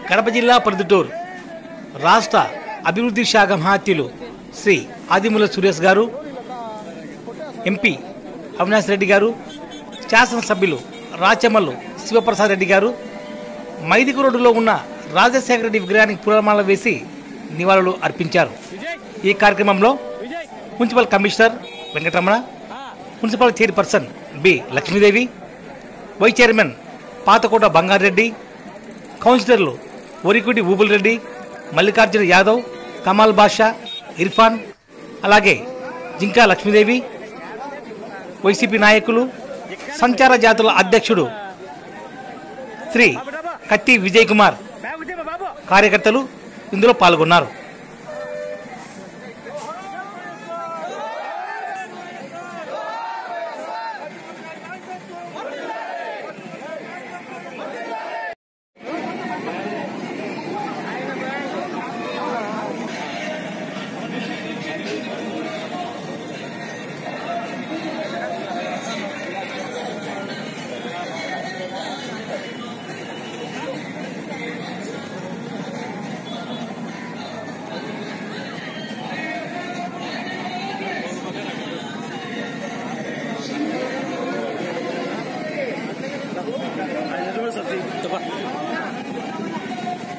కడప జిల్లా ప్రొద్దుటూరు రాష్ట్ర అభివృద్ధి శాఖ మహాత్యులు శ్రీ ఆదిమూల సురేష్ గారు ఎంపీ అవినాష్ రెడ్డి గారు శాసనసభ్యులు రాచమల్లు శివప్రసాద్ రెడ్డి గారు మైదికు రోడ్డులో ఉన్న రాజశేఖర రెడ్డి విగ్రహానికి పూలమాల వేసి నివాళులు అర్పించారు ఈ కార్యక్రమంలో municipal commissioner Venkataramana municipal chairperson B Lakshmidevi vice chairman Pathakota Bangareddy కౌన్సిలర్లు ఒరికుడి ఊబుల్ రెడ్డి మల్లికార్జున యాదవ్ కమాల్ బాషా ఇర్ఫాన్ అలాగే జింకా లక్ష్మీదేవి వైసీపీ నాయకులు సంచార జాతుల అధ్యక్షుడు శ్రీ కత్తి విజయ్ కుమార్ కార్యకర్తలు ఇందులో పాల్గొన్నారు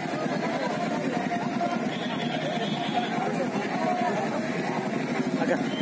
అక్క